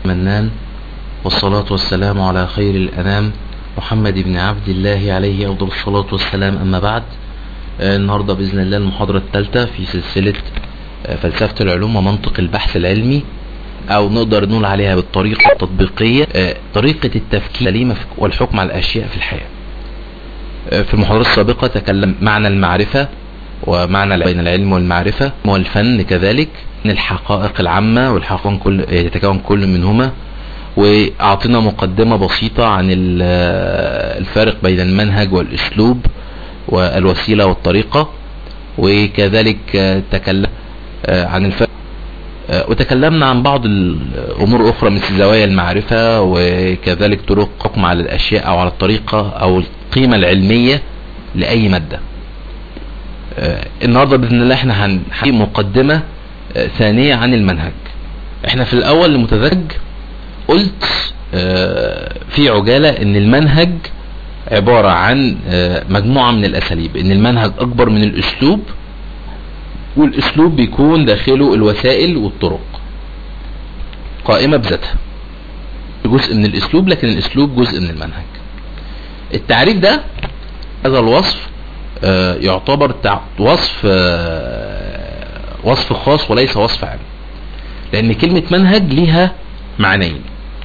منان والصلاة والسلام على خير الأنام محمد بن عبد الله عليه أفضل الصلاة والسلام أما بعد آه، النهاردة بإذن الله المحاضرة الثالثة في سلسلة آه، فلسفة العلوم ومنطق البحث العلمي أو نقدر نقول عليها بالطريقة التطبيقية آه، طريقة التفكير السليمة في- والحكم على الأشياء في الحياة آه، في المحاضرة السابقة تكلم معنى المعرفة ومعنى الع- بين العلم والمعرفة والفن كذلك من الحقائق العامة والحقائق كل يتكون كل منهما واعطينا مقدمة بسيطة عن ال- الفارق بين المنهج والاسلوب والوسيلة والطريقة وكذلك آه، تكلم آه، عن الفرق آه، وتكلمنا عن بعض الامور اخرى مثل زوايا المعرفة وكذلك طرق حكم على الاشياء او على الطريقة او القيمة العلمية لاي مادة آه، النهاردة بإذن الله احنا هنحكي مقدمة آه، ثانية عن المنهج احنا في الاول المتذكر قلت آه، في عجالة ان المنهج عبارة عن آه، مجموعة من الاساليب ان المنهج اكبر من الاسلوب والاسلوب بيكون داخله الوسائل والطرق قائمة بذاتها جزء من الاسلوب لكن الاسلوب جزء من المنهج التعريف ده هذا الوصف آه، يعتبر تع- وصف آه، وصف خاص وليس وصف عام لان كلمة منهج ليها معنيين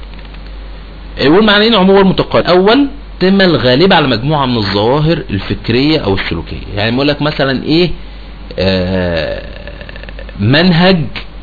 والمعنيين عموما متقارب اول تم الغالبة على مجموعة من الظواهر الفكرية او السلوكية يعني بقول لك مثلا ايه آه، منهج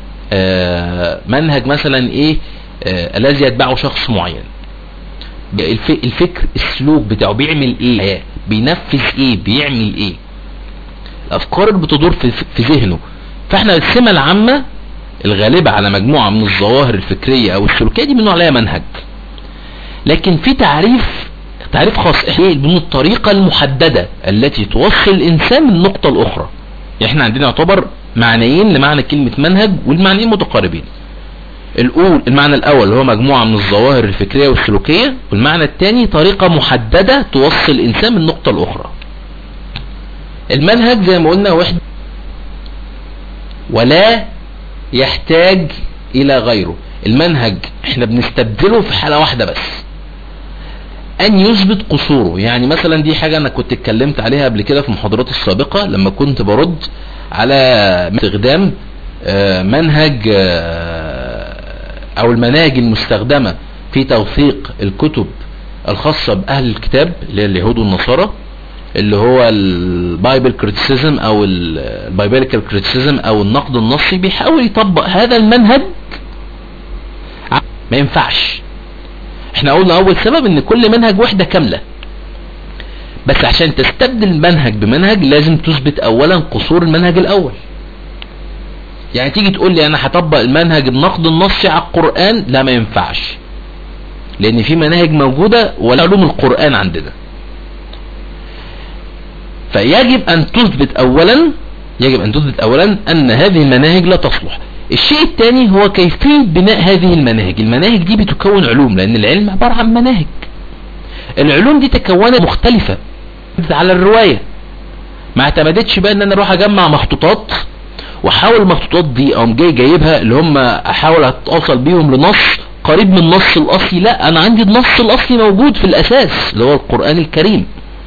آه، منهج مثلا ايه آه، الذي يتبعه شخص معين الف- الفكر السلوك بتاعه بيعمل ايه بينفذ ايه بيعمل ايه الافكار اللي بتدور في في ذهنه فاحنا السمة العامة الغالبة على مجموعة من الظواهر الفكرية او السلوكية دي بنقول عليها منهج لكن في تعريف تعريف خاص احنا من الطريقة المحددة التي توصل الانسان من النقطة الاخرى يعني احنا عندنا يعتبر معنيين لمعنى كلمة منهج والمعنيين متقاربين الأول المعنى الأول اللي هو مجموعة من الظواهر الفكرية والسلوكية والمعنى الثاني طريقة محددة توصل الإنسان من النقطة الأخرى المنهج زي ما قلنا وحدة ولا يحتاج إلى غيره المنهج احنا بنستبدله في حالة واحدة بس أن يثبت قصوره يعني مثلا دي حاجة أنا كنت اتكلمت عليها قبل كده في المحاضرات السابقة لما كنت برد على استخدام آه، منهج آه، او المناهج المستخدمة في توثيق الكتب الخاصة باهل الكتاب اللي هي اليهود والنصارى اللي هو البايبل كريتيسيزم او البايبليكال كريتيسيزم او النقد النصي بيحاول يطبق هذا المنهج ع- ما ينفعش احنا قلنا اول سبب ان كل منهج وحدة كاملة بس عشان تستبدل منهج بمنهج لازم تثبت اولا قصور المنهج الاول يعني تيجي تقول لي انا هطبق المنهج النقد النصي على القرآن لا ما ينفعش لان في مناهج موجودة ولا علوم القرآن عندنا فيجب ان تثبت اولا يجب ان تثبت اولا ان هذه المناهج لا تصلح الشيء الثاني هو كيفية بناء هذه المناهج المناهج دي بتكون علوم لان العلم عبارة عن مناهج العلوم دي تكونت مختلفة على الرواية ما اعتمدتش بقى ان انا اروح اجمع مخطوطات واحاول المخطوطات دي اقوم جاي جايبها اللي هم احاول اتوصل بيهم لنص قريب من النص الاصلي لا انا عندي النص الاصلي موجود في الاساس اللي هو القرآن الكريم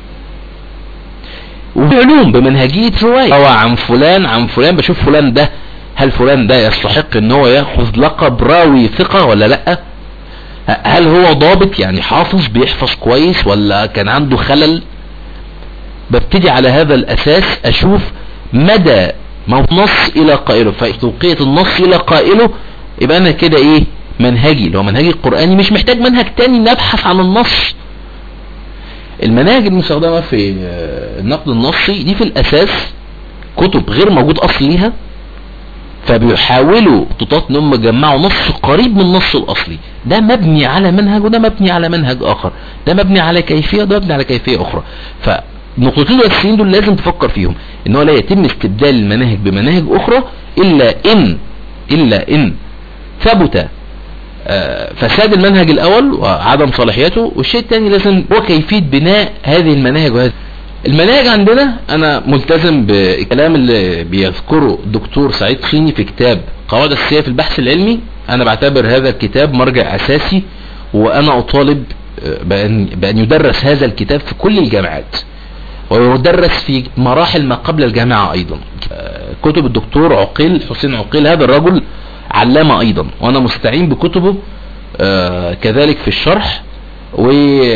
وبعلوم بمنهجية رواية هو عن فلان عن فلان بشوف فلان ده هل فلان ده يستحق ان هو ياخذ لقب راوي ثقة ولا لا هل هو ضابط يعني حافظ بيحفظ كويس ولا كان عنده خلل ببتدي على هذا الاساس اشوف مدى موت نص الى قائله فتوقية النص الى قائله يبقى انا كده ايه منهجي اللي هو منهجي القرآني مش محتاج منهج تاني نبحث عن النص المناهج المستخدمة في آه، النقد النصي دي في الاساس كتب غير موجود اصل ليها فبيحاولوا خطوطات ان هم يجمعوا نص قريب من النص الاصلي ده مبني على منهج وده مبني على منهج اخر ده مبني على كيفية وده مبني على كيفية اخرى فالنقطتين الاساسيين دول لازم تفكر فيهم ان هو لا يتم استبدال المناهج بمناهج اخرى الا ان الا ان ثبت آه، فساد المنهج الاول وعدم صلاحيته والشيء الثاني لازم هو كيفية بناء هذه المناهج وهذه المناهج عندنا انا ملتزم بالكلام اللي بيذكره الدكتور سعيد صيني في كتاب قواعد اساسيه في البحث العلمي انا بعتبر هذا الكتاب مرجع اساسي وانا اطالب بأن, بأن يدرس هذا الكتاب في كل الجامعات ويدرس في مراحل ما قبل الجامعة ايضا كتب الدكتور عقيل حسين عقيل هذا الرجل علامة ايضا وانا مستعين بكتبه كذلك في الشرح و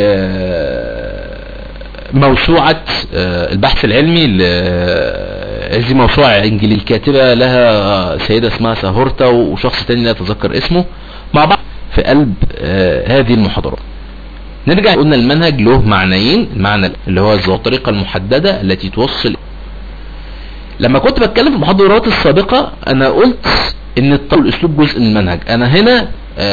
موسوعة البحث العلمي هذه موسوعة انجليزية كاتبة لها سيدة اسمها ساهورتا وشخص تاني لا اتذكر اسمه مع بعض في قلب هذه المحاضرات نرجع قلنا المنهج له معنيين المعنى اللي هو الطريقة المحددة التي توصل لما كنت بتكلم في المحاضرات السابقة انا قلت ان الاسلوب جزء من المنهج انا هنا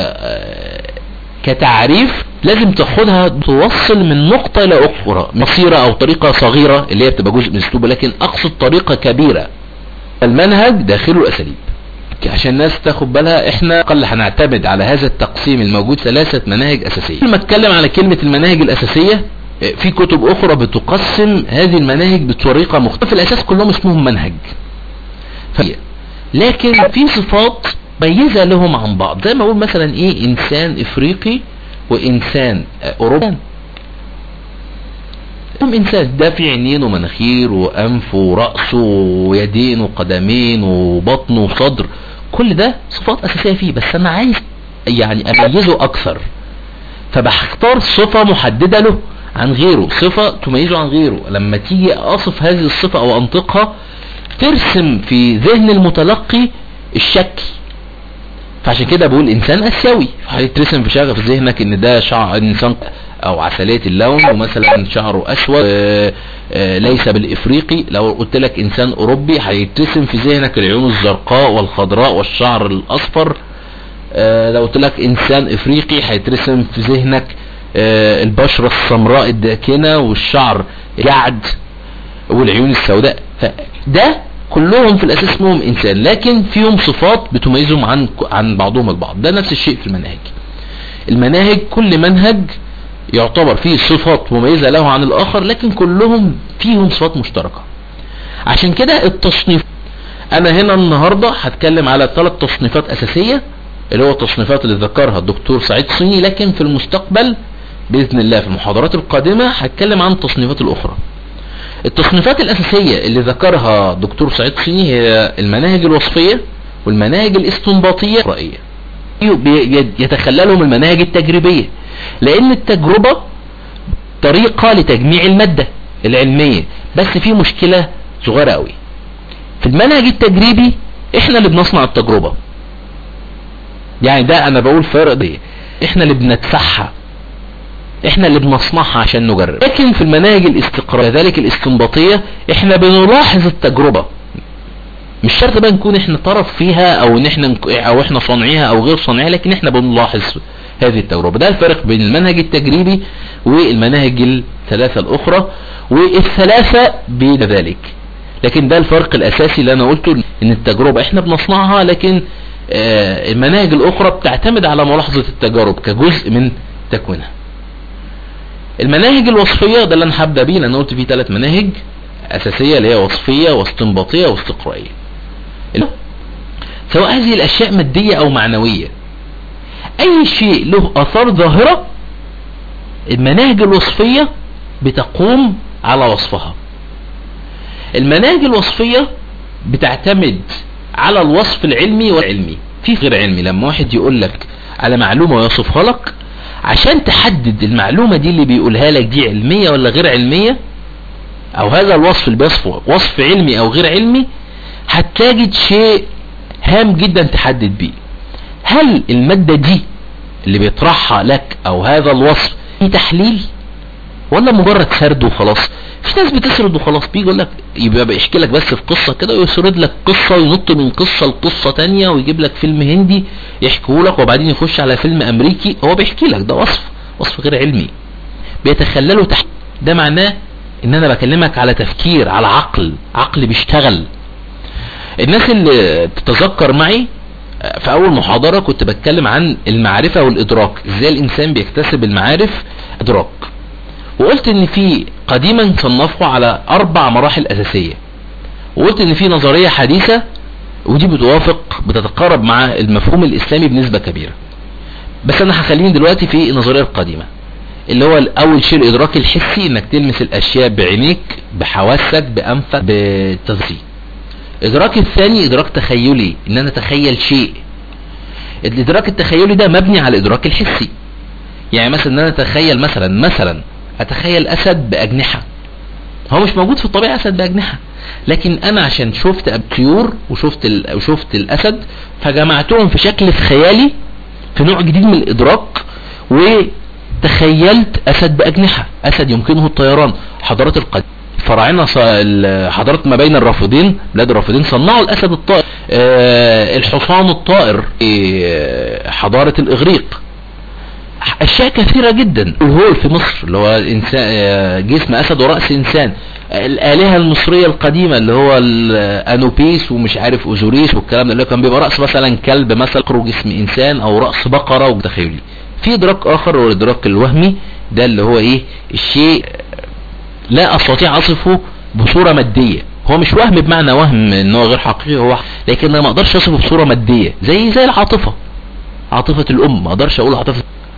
كتعريف لازم تاخدها توصل من نقطة الى اخرى مصيرة او طريقة صغيرة اللي هي بتبقى جزء من الاسلوب لكن اقصد طريقة كبيرة المنهج داخله الاساليب عشان الناس تاخد بالها احنا قل هنعتمد على هذا التقسيم الموجود ثلاثة مناهج اساسية لما اتكلم على كلمة المناهج الاساسية في كتب اخرى بتقسم هذه المناهج بطريقة مختلفة في الاساس كلهم اسمهم منهج لكن في صفات ميزة لهم عن بعض زي ما اقول مثلا ايه انسان افريقي وانسان اوروبي هم انسان ده في عينين ومناخير وانف ورأس ويدين وقدمين وبطن وصدر كل ده صفات اساسية فيه بس انا عايز يعني اميزه اكثر فبختار صفة محددة له عن غيره صفة تميزه عن غيره لما تيجي اصف هذه الصفة او انطقها ترسم في ذهن المتلقي الشكل فعشان كده بقول انسان اسيوي هيترسم في شغف في ذهنك ان ده شعر انسان او عسلية اللون ومثلا شعره اسود آآ آآ ليس بالافريقي لو قلت لك انسان اوروبي هيترسم في ذهنك العيون الزرقاء والخضراء والشعر الاصفر لو قلت لك انسان افريقي هيترسم في ذهنك البشرة السمراء الداكنة والشعر جعد والعيون السوداء فده كلهم في الاساس اسمهم انسان لكن فيهم صفات بتميزهم عن عن بعضهم البعض ده نفس الشيء في المناهج المناهج كل منهج يعتبر فيه صفات مميزة له عن الاخر لكن كلهم فيهم صفات مشتركة عشان كده التصنيف انا هنا النهاردة هتكلم على ثلاث تصنيفات اساسية اللي هو التصنيفات اللي ذكرها الدكتور سعيد صيني لكن في المستقبل باذن الله في المحاضرات القادمة هتكلم عن التصنيفات الاخرى التصنيفات الاساسية اللي ذكرها دكتور سعيد صيني هي المناهج الوصفية والمناهج الاستنباطية الرأية يتخللهم المناهج التجريبية لان التجربة طريقة لتجميع المادة العلمية بس في مشكلة صغيرة قوي في المنهج التجريبي احنا اللي بنصنع التجربة يعني ده انا بقول فرق دي احنا اللي بندفعها احنا اللي بنصنعها عشان نجرب لكن في المناهج الاستقراء ذلك الاستنباطية احنا بنلاحظ التجربة مش شرط بقى نكون احنا طرف فيها او ان احنا او احنا صانعيها او غير صانعيها لكن احنا بنلاحظ هذه التجربة ده الفرق بين المنهج التجريبي والمناهج الثلاثة الاخرى والثلاثة بين ذلك لكن ده الفرق الاساسي اللي انا قلته ان التجربة احنا بنصنعها لكن آه المناهج الاخرى بتعتمد على ملاحظة التجارب كجزء من تكوينها المناهج الوصفية ده اللي انا هبدأ بيه لان قلت فيه ثلاث مناهج اساسية اللي هي وصفية واستنباطية واستقرائية سواء هذه الاشياء مادية او معنوية اي شيء له اثار ظاهرة المناهج الوصفية بتقوم على وصفها المناهج الوصفية بتعتمد على الوصف العلمي والعلمي في غير علمي لما واحد يقول لك على معلومة ويصفها لك عشان تحدد المعلومة دي اللي بيقولها لك دي علمية ولا غير علمية او هذا الوصف اللي بيصفه وصف علمي او غير علمي هتجد شيء هام جدا تحدد بيه هل المادة دي اللي بيطرحها لك او هذا الوصف في تحليل ولا مجرد سرد وخلاص في ناس بتسرد وخلاص بيجي يقول لك يبقى بيحكي لك بس في قصة كده ويسرد لك قصة وينط من قصة لقصة تانية ويجيب لك فيلم هندي يحكيه لك وبعدين يخش على فيلم امريكي هو بيحكي لك ده وصف وصف غير علمي بيتخلله تحت ده معناه ان انا بكلمك على تفكير على عقل عقل بيشتغل الناس اللي تتذكر معي في اول محاضرة كنت بتكلم عن المعرفة والادراك ازاي الانسان بيكتسب المعارف ادراك وقلت ان في قديما صنفوا على اربع مراحل اساسية وقلت ان في نظرية حديثة ودي بتوافق بتتقارب مع المفهوم الاسلامي بنسبة كبيرة بس انا هخليني دلوقتي في النظرية القديمة اللي هو اول شيء الادراك الحسي انك تلمس الاشياء بعينيك بحواسك بانفك بالتفصيل الادراك الثاني ادراك تخيلي ان انا اتخيل شيء الادراك التخيلي ده مبني على الادراك الحسي يعني مثلا ان انا اتخيل مثلا مثلا اتخيل اسد باجنحة هو مش موجود في الطبيعة اسد باجنحة لكن انا عشان شفت الطيور وشفت ال... وشفت الاسد فجمعتهم في شكل في خيالي في نوع جديد من الادراك وتخيلت اسد باجنحة اسد يمكنه الطيران حضارات القديم فراعنة حضارات ما بين الرافضين بلاد الرافضين صنعوا الاسد الطائر أه الحصان الطائر أه حضارة الاغريق اشياء كثيرة جدا الهول في مصر اللي هو إنسان جسم اسد ورأس انسان الالهة المصرية القديمة اللي هو انوبيس ومش عارف اوزوريس والكلام ده اللي كان بيبقى رأس مثلا كلب مثلا جسم انسان او رأس بقرة وتخيلي في ادراك اخر هو الادراك الوهمي ده اللي هو ايه الشيء لا استطيع اصفه بصورة مادية هو مش وهم بمعنى وهم ان هو غير حقيقي هو لكن انا ما اقدرش اصفه بصورة مادية زي زي العاطفة عاطفة الام ما اقدرش اقول عاطفة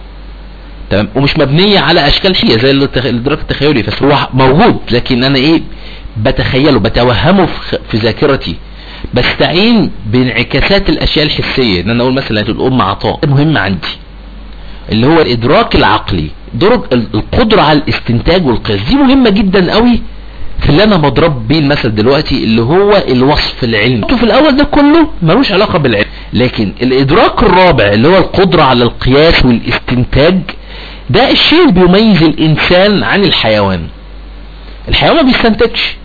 تمام ومش مبنية على اشكال حية زي الادراك التخيلي بس هو موجود لكن انا ايه بتخيله بتوهمه في ذاكرتي بستعين بانعكاسات الاشياء الحسية ان انا اقول مثلا الام عطاء مهم عندي اللي هو الادراك العقلي درج القدرة على الاستنتاج والقياس دي مهمة جدا قوي في اللي انا بضرب بيه المثل دلوقتي اللي هو الوصف العلمي في الاول ده كله ملوش علاقة بالعلم لكن الادراك الرابع اللي هو القدرة على القياس والاستنتاج ده الشيء اللي بيميز الانسان عن الحيوان الحيوان ما بيستنتجش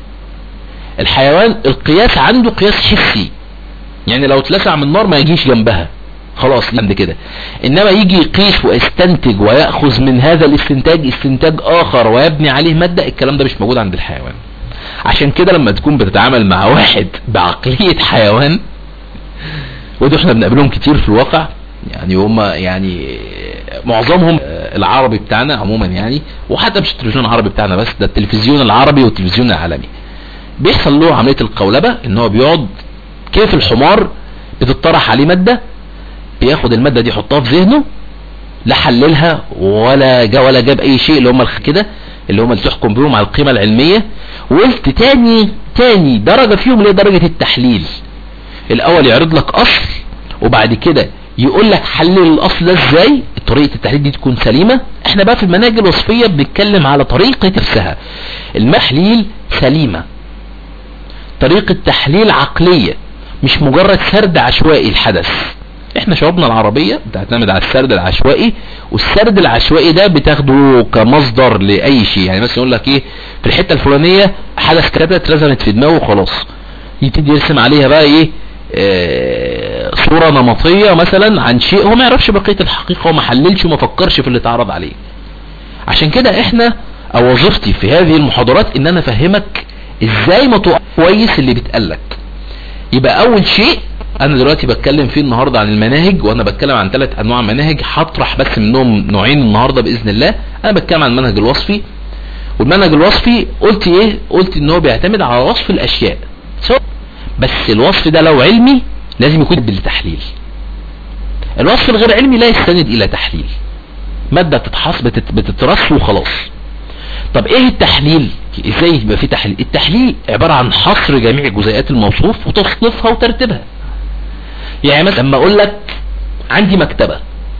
الحيوان القياس عنده قياس حسي يعني لو اتلسع من النار ما يجيش جنبها خلاص عند كده انما يجي يقيس ويستنتج ويأخذ من هذا الاستنتاج استنتاج اخر ويبني عليه مادة الكلام ده مش موجود عند الحيوان عشان كده لما تكون بتتعامل مع واحد بعقلية حيوان ودول احنا بنقابلهم كتير في الواقع يعني هم يعني معظمهم العربي بتاعنا عموما يعني وحتى مش التلفزيون العربي بتاعنا بس ده التلفزيون العربي والتلفزيون العالمي بيحصل له عملية القولبة ان هو بيقعد كيف الحمار بتطرح عليه مادة بياخد المادة دي يحطها في ذهنه لا حللها ولا جا ولا جاب اي شيء اللي هم كده اللي هم اللي تحكم بيهم على القيمة العلمية وقلت تاني تاني درجة فيهم اللي هي درجة التحليل الاول يعرض لك اصل وبعد كده يقول لك حلل الاصل ده ازاي طريقة التحليل دي تكون سليمة احنا بقى في المناهج الوصفية بنتكلم على طريقة نفسها المحليل سليمة طريقة تحليل عقلية مش مجرد سرد عشوائي الحدث احنا شعوبنا العربية بتعتمد على السرد العشوائي والسرد العشوائي ده بتاخده كمصدر لاي شيء يعني مثلا يقول لك ايه في الحتة الفلانية حدث كده اترسمت في دماغه وخلاص يبتدي يرسم عليها بقى ايه اه صورة نمطية مثلا عن شيء هو ما يعرفش بقية الحقيقة وما حللش وما فكرش في اللي اتعرض عليه عشان كده احنا او وظيفتي في هذه المحاضرات ان انا افهمك ازاي ما كويس اللي بيتقالك يبقى اول شيء انا دلوقتي بتكلم فيه النهاردة عن المناهج وانا بتكلم عن ثلاث انواع مناهج هطرح بس منهم نوعين النهاردة باذن الله انا بتكلم عن المنهج الوصفي والمنهج الوصفي قلت ايه قلت ان هو بيعتمد على وصف الاشياء بس الوصف ده لو علمي لازم يكون بالتحليل الوصف الغير علمي لا يستند الى تحليل مادة بتتحص بتترص وخلاص طب ايه التحليل ازاي يبقى في تحليل التحليل عبارة عن حصر جميع جزيئات الموصوف وتصنيفها وترتيبها يعني مثلا لما اقول لك عندي مكتبة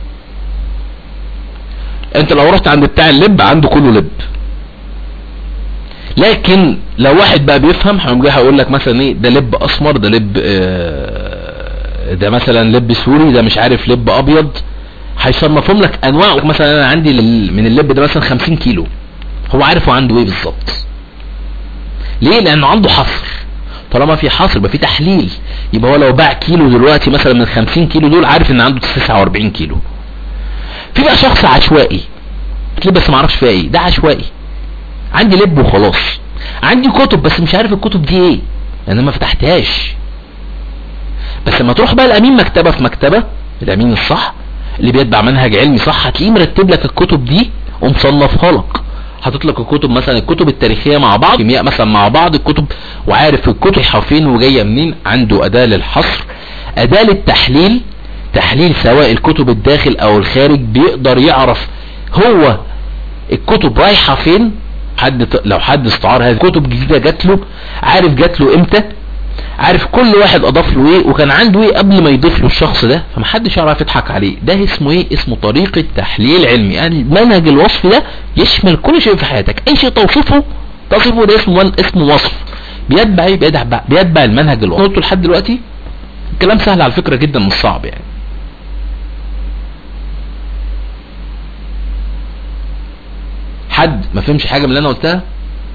انت لو رحت عند بتاع اللب عنده كله لب لكن لو واحد بقى بيفهم هيقوم جاي هيقول لك مثلا ايه ده لب اسمر ده لب اه ده مثلا لب سوري ده مش عارف لب ابيض هيصنفهم لك انواع مثلا انا عندي من اللب ده مثلا 50 كيلو هو عارف هو عنده ايه بالظبط ليه لانه عنده حصر طالما في حصر يبقى في تحليل يبقى هو لو باع كيلو دلوقتي مثلا من 50 كيلو دول عارف ان عنده 49 كيلو في بقى شخص عشوائي لب بس ما اعرفش فيها ايه ده عشوائي عندي لب وخلاص عندي كتب بس مش عارف الكتب دي ايه لان ما فتحتهاش بس لما تروح بقى الامين مكتبة في مكتبة الامين الصح اللي بيتبع منهج علمي صح هتلاقيه مرتب لك الكتب دي ومصنفها لك حاطط لك الكتب مثلا الكتب التاريخيه مع بعض كيمياء مثلا مع بعض الكتب وعارف الكتب رايحه فين وجايه منين عنده اداه للحصر اداه للتحليل تحليل سواء الكتب الداخل او الخارج بيقدر يعرف هو الكتب رايحه فين حد لو حد استعار هذه كتب جديده جات له عارف جات له امتى عارف كل واحد اضاف له ايه وكان عنده ايه قبل ما يضيف له الشخص ده فمحدش يعرف يضحك عليه ده اسمه ايه اسمه طريقة تحليل علمي يعني المنهج الوصفي ده يشمل كل شيء في حياتك اي شيء توصفه تصفه ده اسمه اسمه وصف بيتبع ايه بيتبع, بيتبع المنهج الوصفي قلته لحد دلوقتي الكلام سهل على فكرة جدا مش صعب يعني حد ما فهمش حاجة من اللي انا قلتها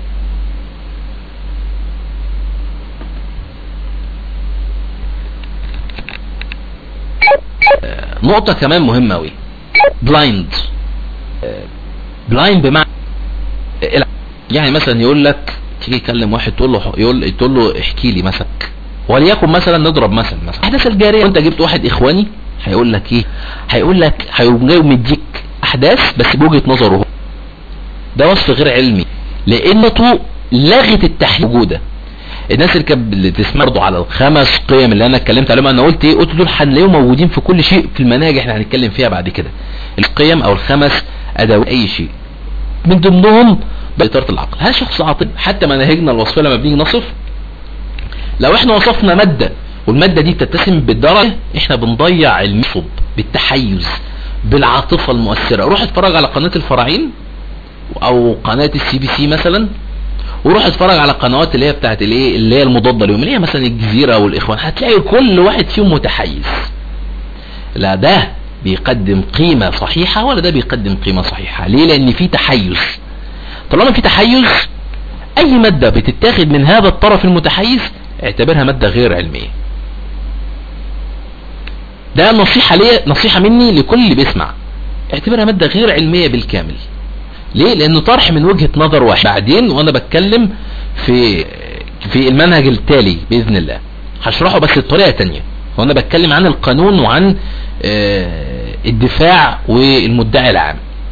نقطة كمان مهمة اوي بلايند بلايند بمعنى يعني مثلا يقول لك تيجي يكلم واحد تقول له يقول تقول له احكي لي مثلا وليكن مثلا نضرب مثلا مثلا احداث الجاريه وانت جبت واحد اخواني هيقول لك ايه هيقول لك هيقوم جاي مديك احداث بس بوجهه نظره هو ده وصف غير علمي لانه لغت التحليل موجوده الناس اللي كانت بتسمع برضه على الخمس قيم اللي انا اتكلمت عليهم انا قلت ايه قلت دول هنلاقيهم موجودين في كل شيء في المناهج احنا هنتكلم فيها بعد كده القيم او الخمس ادوات اي شيء من ضمنهم بإطارة العقل هل شخص عاطل حتى مناهجنا الوصفية لما بنيجي نصف لو احنا وصفنا مادة والمادة دي بتتسم بالدرجة احنا بنضيع المصب بالتحيز بالعاطفة المؤثرة روح اتفرج على قناة الفراعين او قناة السي بي سي مثلا وروح اتفرج على القنوات اللي هي بتاعت الايه اللي هي المضاده ليهم اللي هي مثلا الجزيره والاخوان هتلاقي كل واحد فيهم متحيز لا ده بيقدم قيمه صحيحه ولا ده بيقدم قيمه صحيحه ليه لان في تحيز طالما في تحيز اي ماده بتتاخد من هذا الطرف المتحيز اعتبرها ماده غير علميه ده نصيحه ليه نصيحه مني لكل اللي بيسمع اعتبرها ماده غير علميه بالكامل ليه لانه طرح من وجهة نظر واحد بعدين وانا بتكلم في في المنهج التالي باذن الله هشرحه بس بطريقه تانية وانا بتكلم عن القانون وعن الدفاع والمدعي العام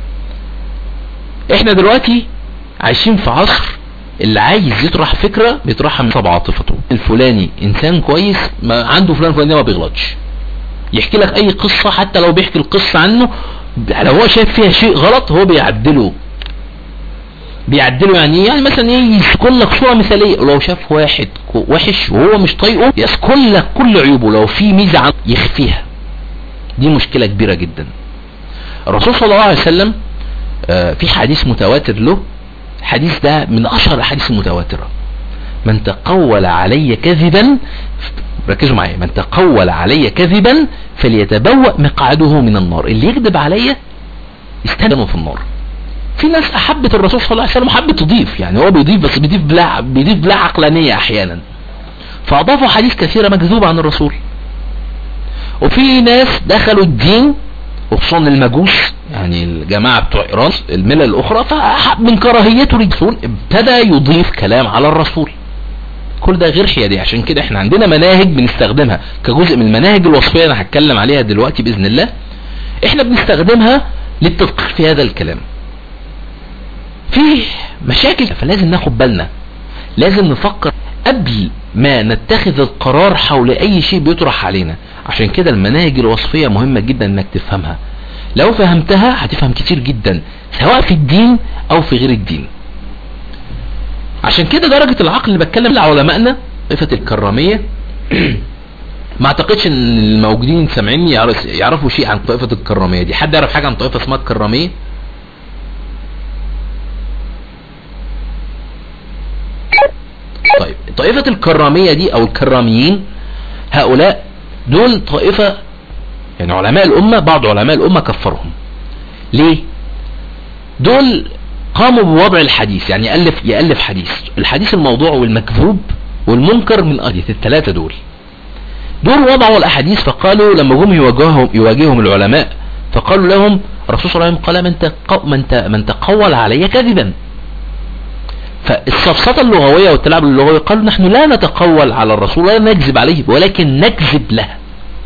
احنا دلوقتي عايشين في عصر اللي عايز يطرح فكرة بيطرحها من طبع عاطفته الفلاني انسان كويس ما عنده فلان فلان ما بيغلطش يحكي لك اي قصة حتى لو بيحكي القصة عنه لو هو شايف فيها شيء غلط هو بيعدله بيعدله يعني يعني مثلا ايه يذكر لك صوره مثاليه ولو شاف واحد وحش وهو مش طايقه يذكر لك كل عيوبه لو في ميزه عنه يخفيها دي مشكله كبيره جدا الرسول صلى الله عليه وسلم آه في حديث متواتر له الحديث ده من اشهر الاحاديث المتواتره من تقول علي كذبا ركزوا معايا من تقول علي كذبا فليتبوأ مقعده من النار اللي يكذب عليا يستلمه في النار في ناس احبت الرسول صلى الله عليه وسلم وحبت تضيف يعني هو بيضيف بس بيضيف بلا بيضيف بلا عقلانيه احيانا فاضافوا حديث كثيره مكذوبه عن الرسول وفي ناس دخلوا الدين وخصوصا المجوس يعني الجماعه بتوع ايران الملل الاخرى فمن كراهيته للرسول ابتدى يضيف كلام على الرسول كل ده غير حيادي عشان كده احنا عندنا مناهج بنستخدمها كجزء من المناهج الوصفيه انا هتكلم عليها دلوقتي باذن الله احنا بنستخدمها للتدقيق في هذا الكلام في مشاكل فلازم ناخد بالنا لازم نفكر قبل ما نتخذ القرار حول اي شيء بيطرح علينا عشان كده المناهج الوصفية مهمة جدا انك تفهمها لو فهمتها هتفهم كتير جدا سواء في الدين او في غير الدين عشان كده درجة العقل اللي بتكلم على علمائنا طائفة الكرامية ما اعتقدش ان الموجودين سامعيني يعرفوا شيء عن طائفة الكرامية دي حد يعرف حاجة عن طائفة اسمها الكرامية طيب طائفة الكرامية دي او الكراميين هؤلاء دول طائفة يعني علماء الامة بعض علماء الامة كفرهم ليه دول قاموا بوضع الحديث يعني يألف يألف حديث الحديث الموضوع والمكذوب والمنكر من أدية الثلاثة دول دول وضعوا الأحاديث فقالوا لما جم يواجههم, يواجههم العلماء فقالوا لهم الرسول صلى الله عليه وسلم قال من, تق... من, ت... من تقول علي كذبا فالصفصطة اللغوية والتلاعب اللغوي قالوا نحن لا نتقول على الرسول ولا نكذب عليه ولكن نكذب له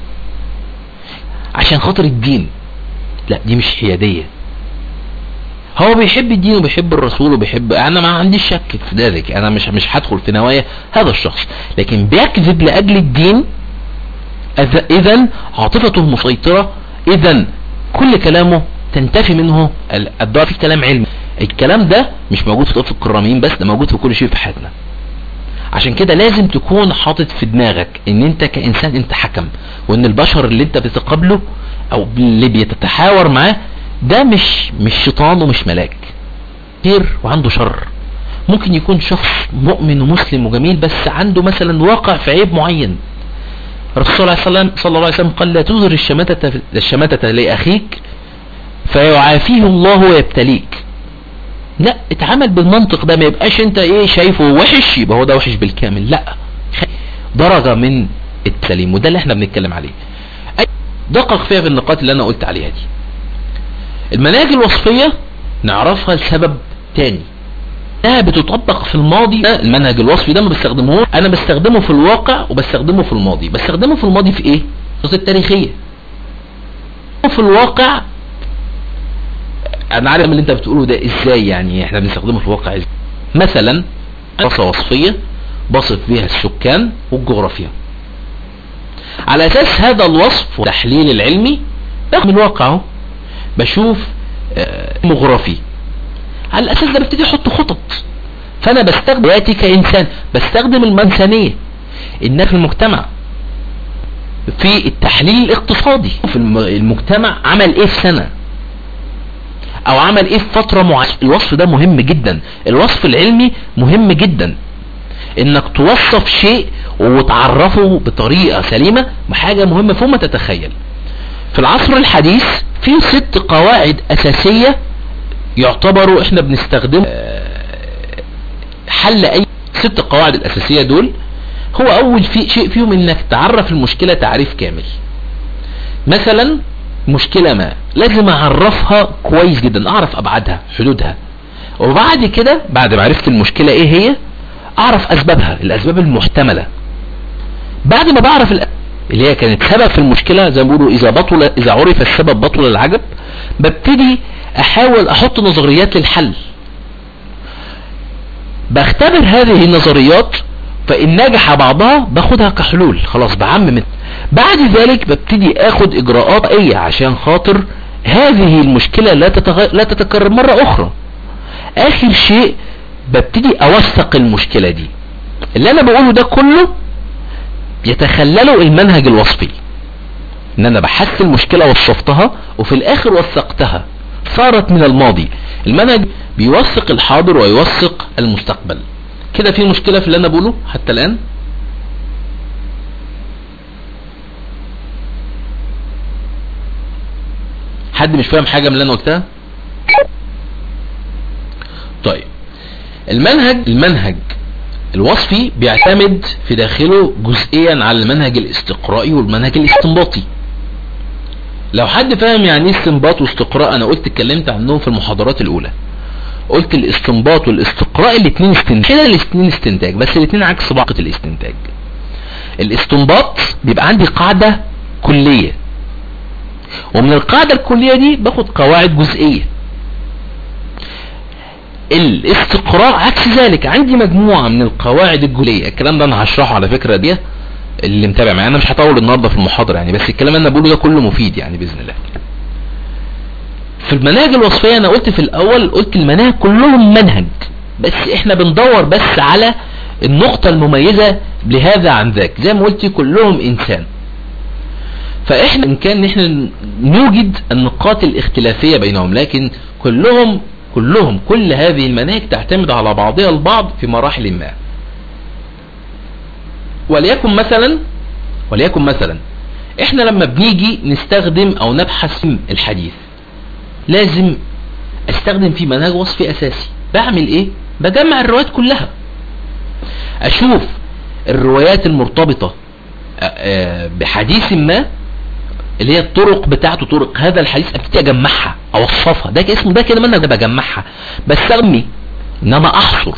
عشان خاطر الدين لا دي مش حيادية هو بيحب الدين وبيحب الرسول وبيحب انا ما عنديش شك في ذلك انا مش مش هدخل في نوايا هذا الشخص لكن بيكذب لاجل الدين اذا عاطفته مسيطرة اذا كل كلامه تنتفي منه الدار في كلام علمي الكلام ده مش موجود في طرف الكراميين بس ده موجود في كل شيء في حياتنا عشان كده لازم تكون حاطط في دماغك ان انت كانسان انت حكم وان البشر اللي انت بتقابله او اللي بيتتحاور معاه ده مش مش شيطان ومش ملاك خير وعنده شر ممكن يكون شخص مؤمن ومسلم وجميل بس عنده مثلا واقع في عيب معين الرسول صلى الله عليه وسلم صلى الله عليه وسلم قال لا تظهر الشماتة الشماتة لأخيك فيعافيه الله ويبتليك لا اتعامل بالمنطق ده ما يبقاش انت ايه شايفه وحش يبقى هو ده وحش بالكامل لا درجة من التسليم وده اللي احنا بنتكلم عليه دقق فيها في النقاط اللي انا قلت عليها دي المناهج الوصفية نعرفها لسبب تاني انها بتطبق في الماضي المنهج الوصفي ده ما بستخدمه انا بستخدمه في الواقع وبستخدمه في الماضي بستخدمه في الماضي في ايه في التاريخية في الواقع انا عارف اللي انت بتقوله ده ازاي يعني احنا بنستخدمه في الواقع ازاي مثلا دراسة وصفية بصف بيها السكان والجغرافيا على اساس هذا الوصف والتحليل العلمي باخد من الواقع بشوف مغرفي على الاساس ده ببتدي احط خطط فانا بستخدم حياتي كانسان بستخدم المنسانية ان في المجتمع في التحليل الاقتصادي في المجتمع عمل ايه في سنة او عمل ايه في فترة معينة الوصف ده مهم جدا الوصف العلمي مهم جدا انك توصف شيء وتعرفه بطريقة سليمة بحاجة مهمة فوق ما تتخيل في العصر الحديث في ست قواعد اساسية يعتبروا احنا بنستخدم حل اي ست قواعد الاساسية دول هو اول في شيء فيهم انك تعرف المشكلة تعريف كامل مثلا مشكلة ما لازم اعرفها كويس جدا اعرف ابعادها حدودها وبعد كده بعد ما عرفت المشكلة ايه هي اعرف اسبابها الاسباب المحتملة بعد ما بعرف اللي هي كانت سبب في المشكلة زي ما بيقولوا اذا بطل اذا عرف السبب بطل العجب ببتدي احاول احط نظريات للحل بختبر هذه النظريات فان نجح بعضها باخدها كحلول خلاص بعمم بعد ذلك ببتدي اخد اجراءات ايه عشان خاطر هذه المشكلة لا, تتغ... لا تتكرر مرة اخرى اخر شيء ببتدي اوثق المشكلة دي اللي انا بقوله ده كله يتخلله المنهج الوصفي ان انا بحث المشكلة وصفتها وفي الاخر وثقتها صارت من الماضي المنهج بيوثق الحاضر ويوثق المستقبل كده في مشكلة في اللي انا بقوله حتى الان حد مش فاهم حاجة من اللي انا قلتها طيب المنهج المنهج الوصفي بيعتمد في داخله جزئيا على المنهج الاستقرائي والمنهج الاستنباطي لو حد فاهم يعني ايه استنباط واستقراء انا قلت اتكلمت عنهم في المحاضرات الاولى قلت الاستنباط والاستقراء الاثنين استنتاج كده الاثنين استنتاج بس الاثنين عكس بعض الاستنتاج الاستنباط بيبقى عندي قاعدة كلية ومن القاعدة الكلية دي باخد قواعد جزئية الاستقراء عكس ذلك عندي مجموعة من القواعد الجزئية الكلام ده انا هشرحه على فكرة دي اللي متابع معايا انا مش هطول النهاردة في المحاضرة يعني بس الكلام اللي انا بقوله ده كله مفيد يعني باذن الله في المناهج الوصفية انا قلت في الاول قلت المناهج كلهم منهج بس احنا بندور بس على النقطة المميزة لهذا عن ذاك زي ما قلت كلهم انسان فاحنا ان كان احنا نوجد النقاط الاختلافية بينهم لكن كلهم كلهم كل هذه المناهج تعتمد على بعضها البعض في مراحل ما وليكن مثلا وليكن مثلا احنا لما بنيجي نستخدم او نبحث في الحديث لازم استخدم في منهج وصفي اساسي بعمل ايه بجمع الروايات كلها اشوف الروايات المرتبطة بحديث ما اللي هي الطرق بتاعته طرق هذا الحديث ابتدي اجمعها اوصفها ده اسمه ده كده منهج بجمعها بستخدم ان انا احصر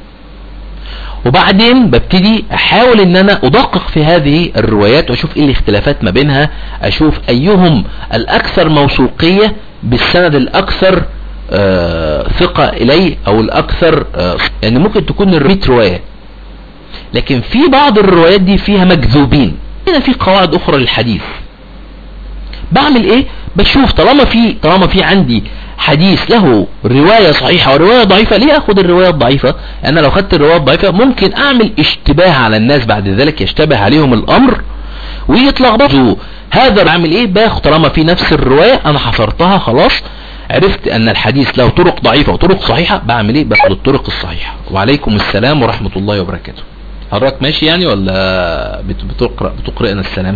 وبعدين ببتدي احاول ان انا ادقق في هذه الروايات واشوف ايه الاختلافات ما بينها اشوف ايهم الاكثر موثوقية بالسند الاكثر آه ثقة اليه او الاكثر آه يعني ممكن تكون الريت رواية لكن في بعض الروايات دي فيها مكذوبين هنا في قواعد اخرى للحديث بعمل ايه بشوف طالما في طالما في عندي حديث له رواية صحيحة ورواية ضعيفة ليه اخد الرواية الضعيفة انا لو خدت الرواية الضعيفة ممكن اعمل اشتباه على الناس بعد ذلك يشتبه عليهم الامر ويتلخبطوا هذا بعمل ايه باخد طالما في نفس الرواية انا حصرتها خلاص عرفت ان الحديث له طرق ضعيفة وطرق صحيحة بعمل ايه باخد الطرق الصحيحة وعليكم السلام ورحمة الله وبركاته حضرتك ماشي يعني ولا بتقرأ بتقرأنا السلام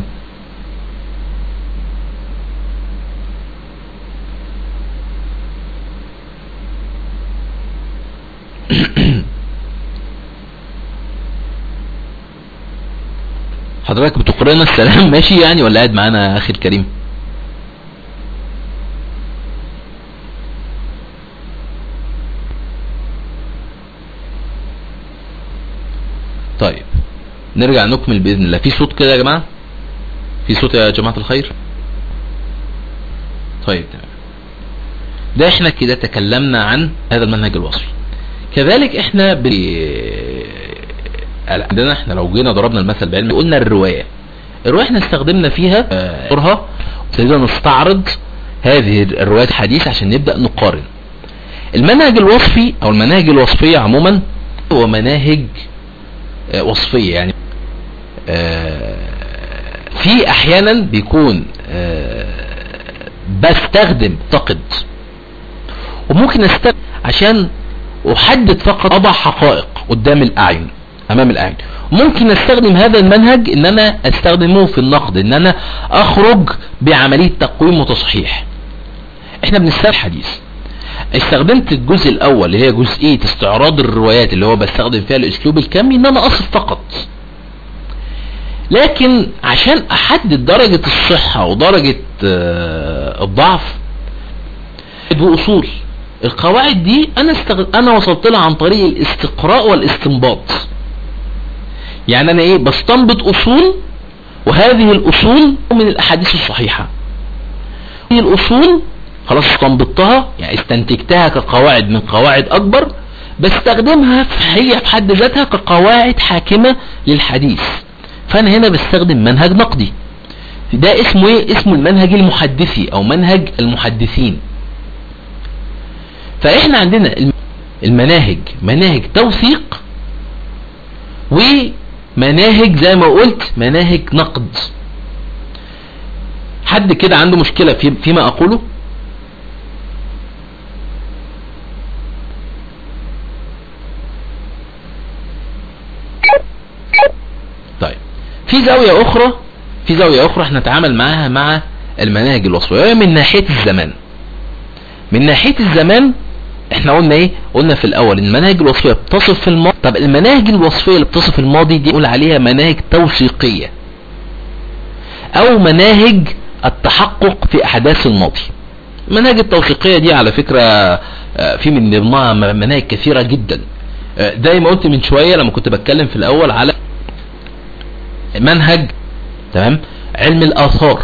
حضرتك بتقرأنا السلام ماشي يعني ولا قاعد معانا اخي الكريم طيب نرجع نكمل بإذن الله في صوت كده يا جماعة في صوت يا جماعة الخير طيب تمام ده احنا كده تكلمنا عن هذا المنهج الوصفي كذلك احنا ب... عندنا احنا لو جينا ضربنا المثل بعلمي قلنا الرواية الرواية احنا استخدمنا فيها دورها ابتدينا نستعرض هذه الروايات الحديث عشان نبدأ نقارن المنهج الوصفي او المناهج الوصفية عموما هو مناهج وصفية يعني في احيانا بيكون بستخدم اعتقد وممكن استخدم عشان احدد فقط اضع حقائق قدام الاعين امام الاعين ممكن استخدم هذا المنهج ان انا استخدمه في النقد ان انا اخرج بعملية تقويم وتصحيح احنا بنستخدم حديث استخدمت الجزء الاول اللي هي جزئية استعراض الروايات اللي هو بستخدم فيها الاسلوب الكمي ان انا اصف فقط لكن عشان احدد درجة الصحة ودرجة الضعف واصول القواعد دي انا استغ... انا وصلت لها عن طريق الاستقراء والاستنباط يعني انا ايه بستنبط اصول وهذه الاصول من الاحاديث الصحيحة هذه الاصول خلاص استنبطتها يعني استنتجتها كقواعد من قواعد اكبر بستخدمها هي في حد ذاتها كقواعد حاكمة للحديث فانا هنا بستخدم منهج نقدي ده اسمه ايه اسمه المنهج المحدثي او منهج المحدثين فاحنا عندنا المناهج مناهج توثيق ومناهج زي ما قلت مناهج نقد حد كده عنده مشكلة في فيما اقوله طيب في زاوية اخرى في زاوية اخرى احنا نتعامل معاها مع المناهج الوصفية من ناحية الزمان من ناحية الزمان احنا قلنا ايه قلنا في الاول المناهج الوصفية بتصف في الماضي طب المناهج الوصفية اللي بتصف الماضي دي نقول عليها مناهج توثيقية او مناهج التحقق في احداث الماضي المناهج التوثيقية دي على فكرة في من ضمنها مناهج كثيرة جدا زي ما قلت من شوية لما كنت بتكلم في الاول على منهج تمام علم الاثار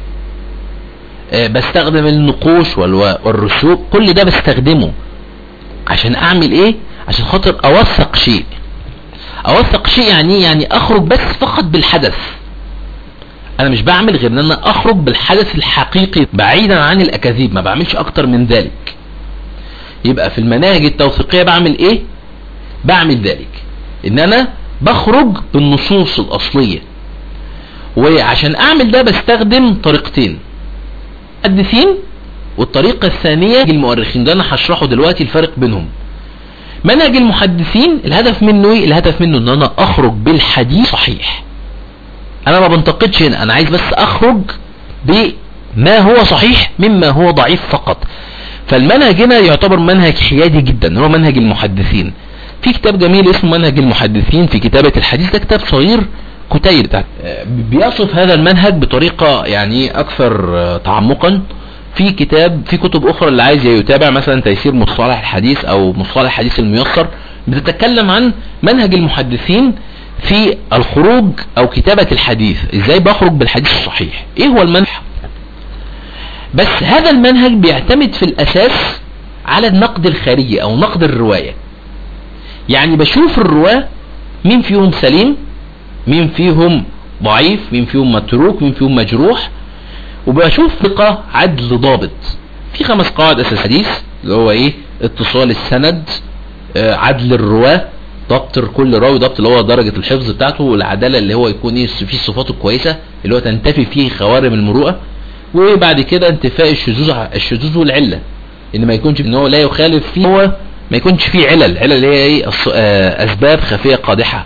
بستخدم النقوش والرسوب كل ده بستخدمه عشان اعمل ايه عشان خاطر اوثق شيء اوثق شيء يعني يعني اخرج بس فقط بالحدث انا مش بعمل غير ان انا اخرج بالحدث الحقيقي بعيدا عن الاكاذيب ما بعملش اكتر من ذلك يبقى في المناهج التوثيقية بعمل ايه بعمل ذلك ان انا بخرج بالنصوص الاصلية وعشان اعمل ده بستخدم طريقتين المحدثين والطريقة الثانية المؤرخين ده انا هشرحه دلوقتي الفرق بينهم منهج المحدثين الهدف منه ايه الهدف منه ان انا اخرج بالحديث صحيح انا ما بنتقدش هنا انا عايز بس اخرج بما هو صحيح مما هو ضعيف فقط فالمنهج هنا يعتبر منهج حيادي جدا هو منهج المحدثين في كتاب جميل اسمه منهج المحدثين في كتابة الحديث ده كتاب صغير كتير بتاعت بيصف هذا المنهج بطريقة يعني اكثر تعمقا في كتاب في كتب اخرى اللي عايز يتابع مثلا تيسير مصطلح الحديث او مصطلح الحديث الميسر بتتكلم عن منهج المحدثين في الخروج او كتابة الحديث ازاي بخرج بالحديث الصحيح ايه هو المنهج بس هذا المنهج بيعتمد في الاساس على النقد الخارجي او نقد الرواية يعني بشوف الرواة مين فيهم سليم مين فيهم ضعيف مين فيهم متروك مين فيهم مجروح وبشوف ثقة عدل ضابط في خمس قواعد اساس حديث اللي هو ايه اتصال السند آه، عدل الرواة ضبط كل راوي ضبط اللي هو درجة الحفظ بتاعته والعدالة اللي هو يكون ايه فيه الصفات الكويسة اللي هو تنتفي فيه خوارم المروءة وبعد كده انتفاء الشذوذ الشذوذ والعلة ان ما يكونش ان هو لا يخالف فيه هو ما يكونش فيه علل علل اللي هي ايه الص- آه، اسباب خفية قادحة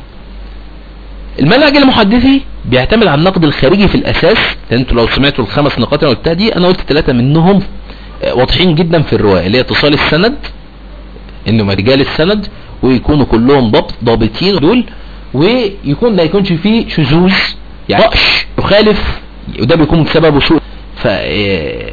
المنهج المحدثي بيعتمد على النقد الخارجي في الاساس لان انتوا لو سمعتوا الخمس نقاط اللي أنا قلتها دي انا قلت ثلاثة منهم آه، واضحين جدا في الرواية اللي هي اتصال السند انه رجال السند ويكونوا كلهم ضبط ضابطين دول ويكون ما يكونش فيه شذوذ يعني رأش يخالف وده بيكون بسببه سوء ف آه،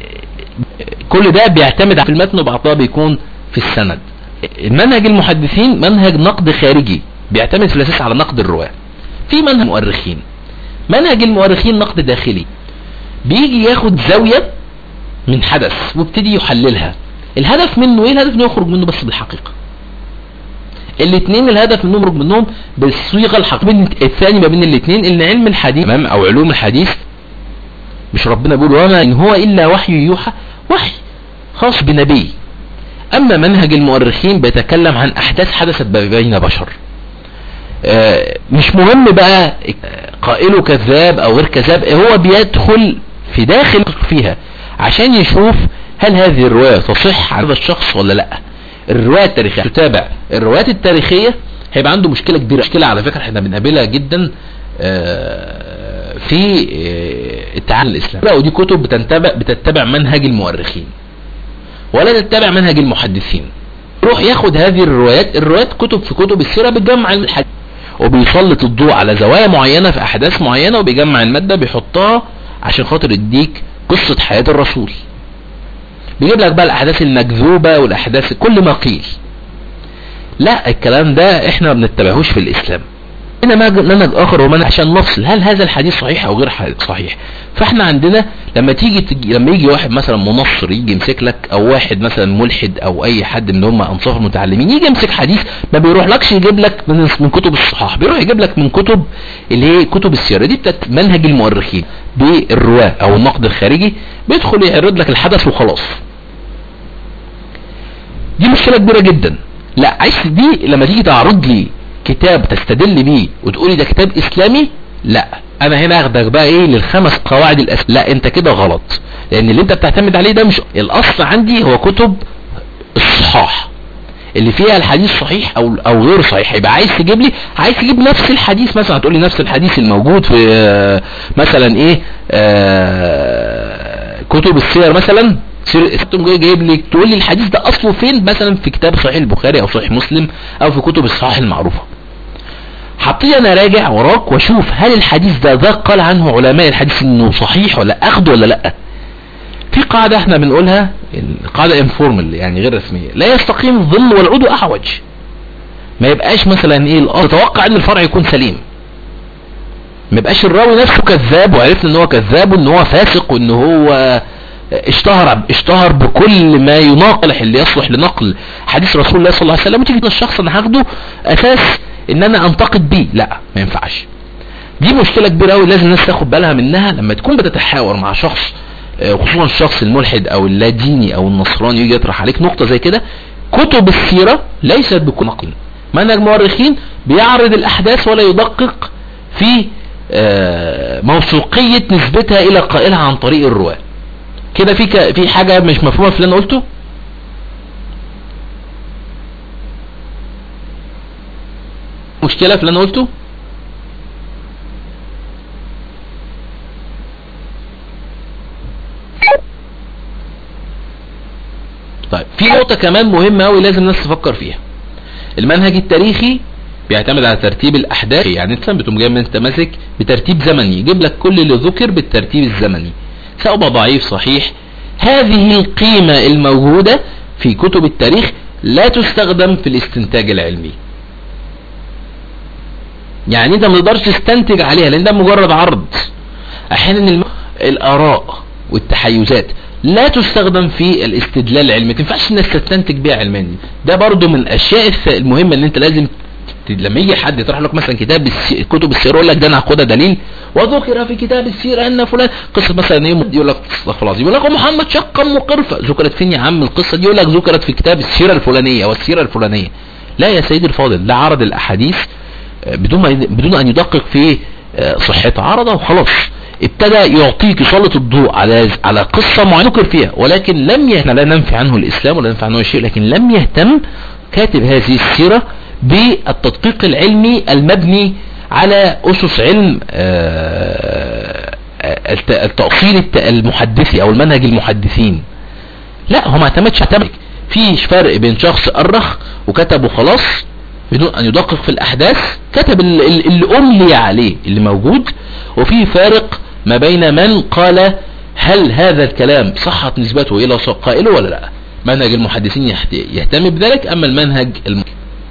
كل ده بيعتمد على المتن وبعضها بيكون في السند منهج المحدثين منهج نقد خارجي بيعتمد في الاساس على نقد الرواة في منهج المؤرخين منهج المؤرخين نقد داخلي بيجي ياخد زاوية من حدث وابتدي يحللها الهدف منه ايه الهدف انه يخرج منه بس بالحقيقة الاثنين الهدف انهم يخرج منهم بالصيغة الحقيقية الثاني ما بين الاثنين ان علم الحديث تمام او علوم الحديث مش ربنا بيقول وما ان هو الا وحي يوحى وحي خاص بنبي اما منهج المؤرخين بيتكلم عن احداث حدثت بين بشر آه، مش مهم بقى قائله كذاب او غير كذاب هو بيدخل في داخل فيها عشان يشوف هل هذه الرواية تصح عن هذا الشخص ولا لا الرواية التاريخية تتابع الروايات التاريخية هيبقى عنده مشكلة كبيرة مشكلة على فكرة احنا بنقابلها جدا آه، في آه، التعامل الاسلامي ودي كتب بتتبع بتتبع منهج المؤرخين ولا تتبع منهج المحدثين يروح ياخد هذه الروايات الروايات كتب في كتب السيرة بتجمع الحديث وبيسلط الضوء على زوايا معينة في احداث معينة وبيجمع المادة بيحطها عشان خاطر يديك قصة حياة الرسول بيجيب لك بقى الاحداث المكذوبة والاحداث كل ما قيل لا الكلام ده احنا ما بنتبعهوش في الاسلام هنا منهج اخر ومنهج عشان نفصل هل هذا الحديث صحيح او غير ح- صحيح فاحنا عندنا لما تيجي, تيجي لما يجي واحد مثلا منصر يجي يمسك لك او واحد مثلا ملحد او اي حد من هم انصاف المتعلمين يجي يمسك حديث ما بيروحلكش يجيب لك من, من كتب الصحاح بيروح يجيب لك من كتب اللي هي كتب السيره دي بتاعت منهج المؤرخين بالرواه او النقد الخارجي بيدخل يعرض لك الحدث وخلاص دي مشكله كبيره جدا لا عايز دي لما تيجي تعرض لي كتاب تستدل بيه وتقولي ده كتاب اسلامي لا انا هنا اخدك بقى ايه للخمس قواعد الأس... لا انت كده غلط لان اللي انت بتعتمد عليه ده مش الاصل عندي هو كتب الصحاح اللي فيها الحديث صحيح او او غير صحيح يبقى عايز تجيب لي عايز تجيب نفس الحديث مثلا هتقول لي نفس الحديث الموجود في آه، مثلا ايه آه كتب السير مثلا سير تقوم جاي جايب لي تقول لي الحديث ده اصله فين مثلا في كتاب صحيح البخاري او صحيح مسلم او في كتب الصحاح المعروفه هبتدي انا راجع وراك واشوف هل الحديث ده ده قال عنه علماء الحديث انه صحيح ولا اخده ولا لا في قاعدة احنا بنقولها قاعدة انفورمال يعني غير رسمية لا يستقيم الظل والعود احوج ما يبقاش مثلا ايه الارض تتوقع ان الفرع يكون سليم ما يبقاش الراوي نفسه كذاب وعرفنا ان هو كذاب وان هو فاسق وان هو اشتهر اشتهر بكل ما يناقل اللي يصلح لنقل حديث رسول الله صلى الله عليه وسلم وتيجي الشخص انا هاخده اساس ان انا انتقد بيه لا ما ينفعش دي مشكلة كبيرة قوي لازم الناس تاخد بالها منها لما تكون بتتحاور مع شخص آه، خصوصا الشخص الملحد او اللاديني او النصراني يجي يطرح عليك نقطة زي كده كتب السيرة ليست بكل نقل منهج المؤرخين بيعرض الاحداث ولا يدقق في آه، موثوقية نسبتها الى قائلها عن طريق الرواة كده في ك- في حاجة مش مفهومة في اللي انا قلته مشكلة في اللي انا قلته طيب في نقطة كمان مهمة أوي لازم الناس تفكر فيها المنهج التاريخي بيعتمد على ترتيب الأحداث يعني انت بتقوم جاي انت ماسك بترتيب زمني يجيب لك كل اللي ذكر بالترتيب الزمني سواء بقى ضعيف صحيح هذه القيمة الموجودة في كتب التاريخ لا تستخدم في الاستنتاج العلمي يعني انت ما تقدرش تستنتج عليها لان ده مجرد عرض احيانا الم... الاراء والتحيزات لا تستخدم في الاستدلال العلمي ما تنفعش انك تستنتج بيها علميا ده برضو من الاشياء الث- المهمه ان انت لازم ت- لما يجي حد يطرح لك مثلا كتاب الس- كتب السيره يقول لك ده انا هاخدها دليل وذكر في كتاب السيره ان فلان قصه مثلا ايه يقول لك استغفر الله العظيم يقول لك محمد شق ام قرفه ذكرت فين يا عم القصه دي يقول لك ذكرت في كتاب السيره الفلانيه والسيره الفلانيه لا يا سيدي الفاضل ده عرض الاحاديث آه، بدون ما بدون ان يدقق في آه، صحتها عرضها وخلاص ابتدى يعطيك يسلط الضوء على على قصه معينه ذكر فيها ولكن لم يه... لا ننفي عنه الاسلام ولا ننفي عنه شيء لكن لم يهتم كاتب هذه السيره بالتدقيق العلمي المبني على اسس علم آه، الت- التأصيل الت- المحدثي او المنهج المحدثين لا هو ما اعتمدش اعتمد في فرق بين شخص أرخ وكتب وخلاص بدون أن يدقق في الأحداث كتب ال- ال- اللي أملي عليه اللي موجود وفي فارق ما بين من قال هل هذا الكلام صحت نسبته إلى ص- قائله ولا لا منهج المحدثين يحت- يهتم بذلك أما المنهج الم...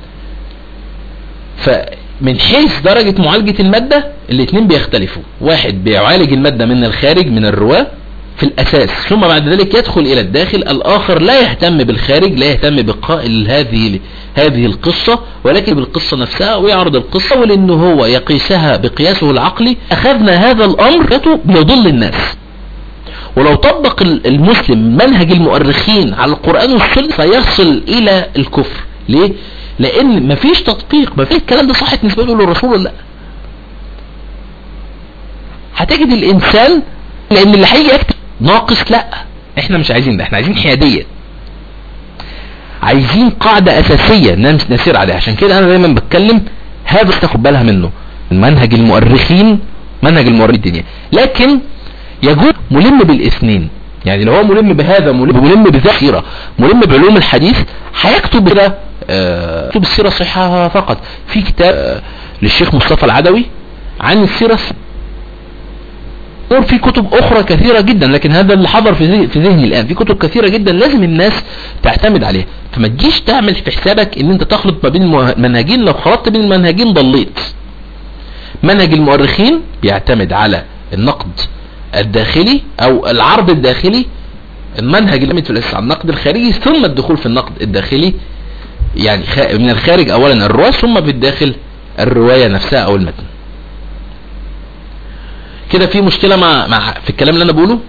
فمن حيث درجة معالجة المادة الاثنين بيختلفوا واحد بيعالج المادة من الخارج من الرواة في الأساس ثم بعد ذلك يدخل إلى الداخل الآخر لا يهتم بالخارج لا يهتم بقائل هذه هذه القصة ولكن بالقصة نفسها ويعرض القصة ولأنه هو يقيسها بقياسه العقلي أخذنا هذا الأمر بيضل الناس ولو طبق ال- المسلم منهج المؤرخين على القرآن والسنة سيصل إلى الكفر ليه؟ لأن مفيش تطبيق مفيش الكلام ده صحت نسبته للرسول ولا لا هتجد الإنسان لأن اللي هيجي يكتب ناقص لا احنا مش عايزين ده احنا عايزين حيادية عايزين قاعدة أساسية نمس- نسير عليها عشان كده أنا دايما بتكلم هذا تاخد بالها منه منهج المؤرخين منهج المؤرخين الدنيا لكن يجوز ملم بالاثنين يعني لو هو ملم بهذا ملم, ملم بذخيرة ملم بعلوم الحديث هيكتب كده آه، يكتب السيرة الصحيحة فقط في كتاب آه، للشيخ مصطفى العدوي عن السيرة الص- في كتب اخرى كثيرة جدا لكن هذا اللي حضر في ذهني- في ذهني الان في كتب كثيرة جدا لازم الناس تعتمد عليها فما تجيش تعمل في حسابك ان انت تخلط ما بين المه- المنهجين لو خلطت بين المنهجين ضليت منهج المؤرخين بيعتمد على النقد الداخلي او العرض الداخلي المنهج اللي بيعتمد في الاساس على النقد الخارجي ثم الدخول في النقد الداخلي يعني خ- من الخارج اولا الرواية ثم في الداخل الرواية نفسها او المتن كده في مشكلة مع, مع في الكلام اللي انا بقوله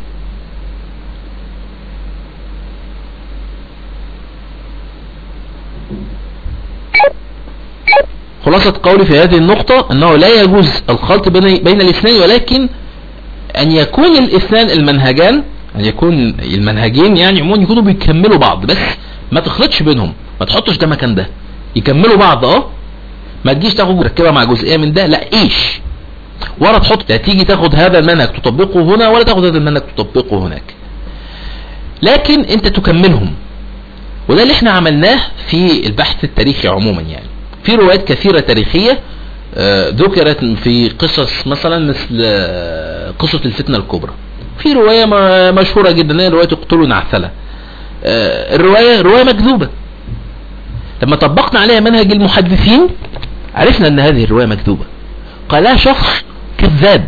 خلاصة قولي في هذه النقطة انه لا يجوز الخلط بين, بين الاثنين ولكن ان يكون الاثنان المنهجان ان يكون المنهجين يعني عموما يكونوا بيكملوا بعض بس ما تخلطش بينهم ما تحطش ده مكان ده يكملوا بعض اه ما تجيش تاخد مركبة مع جزئية من ده لا ايش ولا تحط لا تيجي تاخد هذا المنهج تطبقه هنا ولا تاخد هذا المنهج تطبقه هناك لكن انت تكملهم وده اللي احنا عملناه في البحث التاريخي عموما يعني في روايات كثيرة تاريخية آه، ذكرت في قصص مثلا مثل آه، قصة الفتنة الكبرى في رواية م- مشهورة جدا هي رواية اقتلوا نعثلة آه، الرواية رواية مكذوبة لما طبقنا عليها منهج المحدثين عرفنا ان هذه الرواية مكذوبة قالها شخص كذاب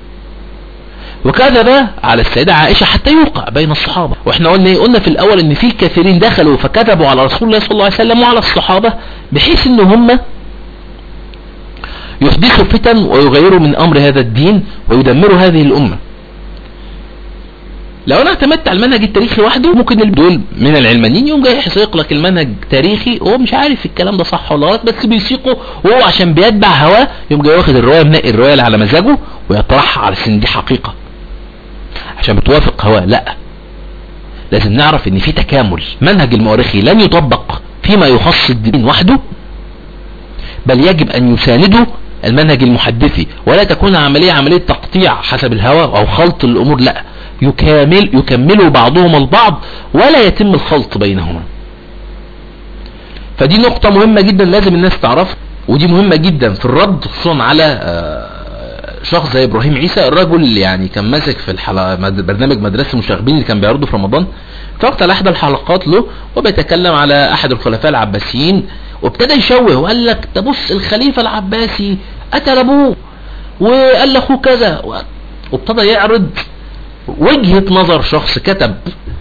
وكذب على السيدة عائشة حتى يوقع بين الصحابة واحنا قلنا ايه قلنا في الاول ان في كثيرين دخلوا فكذبوا على رسول الله صلى الله عليه وسلم وعلى الصحابة بحيث ان هم يحدثوا فتن ويغيروا من امر هذا الدين ويدمروا هذه الامة لو انا اعتمدت على المنهج التاريخي وحده ممكن اللي دول من العلمانيين يوم جاي يسيق لك المنهج تاريخي وهو مش عارف الكلام ده صح ولا غلط بس بيسيقه وهو عشان بيتبع هواه يوم جاي واخد الروايه منقي الروايه اللي على مزاجه ويطرحها على سن دي حقيقه عشان بتوافق هواه لا لازم نعرف ان في تكامل منهج المؤرخي لن يطبق فيما يخص الدين وحده بل يجب ان يسانده المنهج المحدثي ولا تكون عملية عملية تقطيع حسب الهوى او خلط الامور لا يكامل يكملوا بعضهم البعض ولا يتم الخلط بينهما فدي نقطة مهمة جدا لازم الناس تعرفها ودي مهمة جدا في الرد خصوصا على آه، شخص زي ابراهيم عيسى الرجل يعني كان ماسك في الحلقة مد- برنامج مدرسة المشاغبين اللي كان بيعرضه في رمضان فوقت على احدى الحلقات له وبيتكلم على احد الخلفاء العباسيين وابتدى يشوه وقال لك ده بص الخليفة العباسي قتل ابوه وقال لاخوه كذا و- وابتدى يعرض وجهة نظر شخص كتب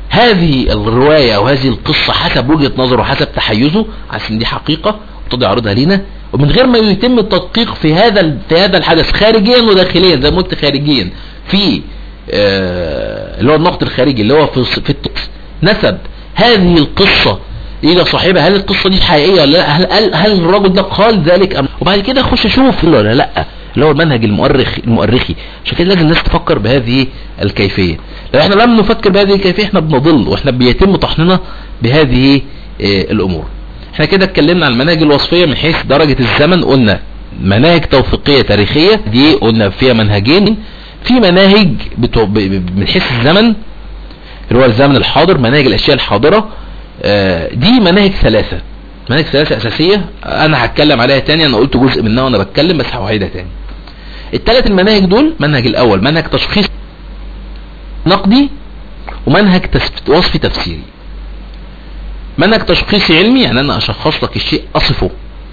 هذه الرواية او هذه القصة حسب وجهة نظره حسب تحيزه عشان دي حقيقة وابتدى يعرضها لنا ومن غير ما يتم التدقيق في هذا في هذا الحدث خارجيا وداخليا زي ما قلت خارجيا في آه اللي هو النقد الخارجي اللي هو في في الطقس نسب هذه القصة الى صاحبها هل القصة دي حقيقية ولا لا هل, هل, هل الرجل ده قال ذلك أم وبعد كده اخش اشوف ولا لا اللي هو المنهج المؤرخ المؤرخي عشان كده لازم الناس تفكر بهذه الكيفية لو احنا لم نفكر بهذه الكيفية احنا بنضل واحنا بيتم طحننا بهذه اه الامور احنا كده اتكلمنا عن المناهج الوصفية من حيث درجة الزمن قلنا مناهج توثيقية تاريخية دي قلنا فيها منهجين في مناهج بتو... من حيث الزمن اللي هو الزمن الحاضر مناهج الاشياء الحاضرة اه دي مناهج ثلاثة مناهج ثلاثة اساسية انا هتكلم عليها تاني انا قلت جزء منها وانا بتكلم بس هعيدها تاني الثلاث المناهج دول منهج الاول منهج تشخيص نقدي ومنهج وصفي تفسيري منهج تشخيصي علمي يعني انا اشخص لك الشيء اصفه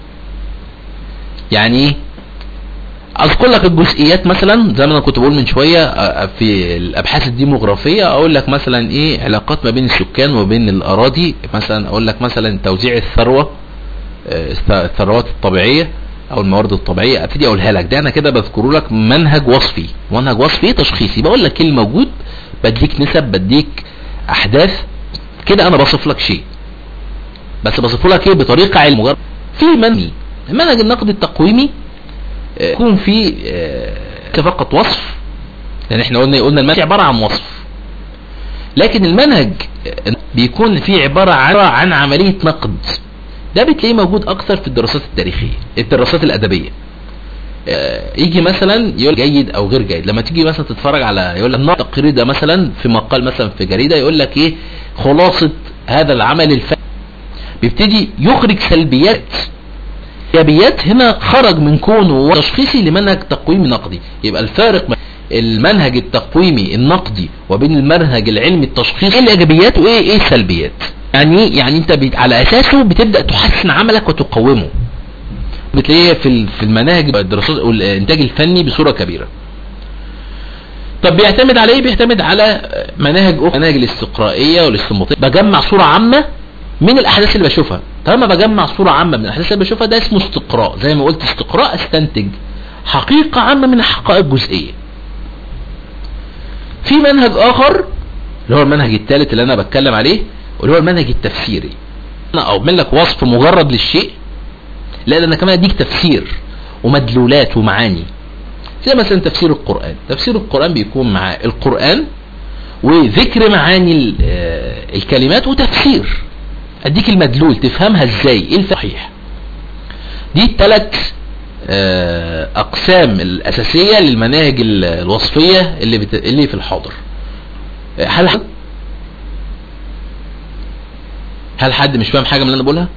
يعني ايه اذكر لك الجزئيات مثلا زي ما انا كنت بقول من شوية في الابحاث الديموغرافية اقول لك مثلا ايه علاقات ما بين السكان وما بين الاراضي مثلا اقول لك مثلا توزيع الثروة الثروات الطبيعية او الموارد الطبيعية ابتدي اقولها لك ده انا كده بذكر لك منهج وصفي منهج وصفي تشخيصي بقول لك ايه الموجود بديك نسب بديك احداث كده انا بصف لك شيء بس بصف لك ايه بطريقة علم مجرد في منهج المنهج النقد التقويمي يكون في فقط وصف لان احنا قلنا قلنا المنهج عبارة عن وصف لكن المنهج بيكون فيه عبارة عن عملية نقد ده بتلاقيه موجود اكثر في الدراسات التاريخية الدراسات الادبية يجي مثلا يقول جيد او غير جيد لما تيجي مثلا تتفرج على يقول لك التقرير ده مثلا في مقال مثلا في جريدة يقول لك ايه خلاصة هذا العمل الفني بيبتدي يخرج سلبيات ايجابيات هنا خرج من كونه تشخيصي لمنهج تقويمي نقدي يبقى الفارق المنهج التقويمي النقدي وبين المنهج العلمي التشخيصي ايه الايجابيات وايه ايه السلبيات يعني يعني انت بي... على اساسه بتبدا تحسن عملك وتقومه بتلاقيه في في المناهج الدراسات والانتاج الفني بصوره كبيره طب بيعتمد على ايه بيعتمد على مناهج اخرى مناهج الاستقرائيه والاستنباطيه بجمع صوره عامه من الاحداث اللي بشوفها طالما بجمع صوره عامه من الاحداث اللي بشوفها ده اسمه استقراء زي ما قلت استقراء استنتج حقيقه عامه من الحقائق الجزئيه في منهج اخر اللي هو المنهج الثالث اللي انا بتكلم عليه واللي هو المنهج التفسيري انا اعمل لك وصف مجرد للشيء لا ده انا كمان اديك تفسير ومدلولات ومعاني زي مثلا تفسير القرآن تفسير القرآن بيكون مع القرآن وذكر معاني الكلمات وتفسير اديك المدلول تفهمها ازاي ايه الصحيح دي الثلاث اقسام الاساسية للمناهج الوصفية اللي, بت... اللي في الحاضر هل حد هل حد مش فاهم حاجة من اللي انا بقولها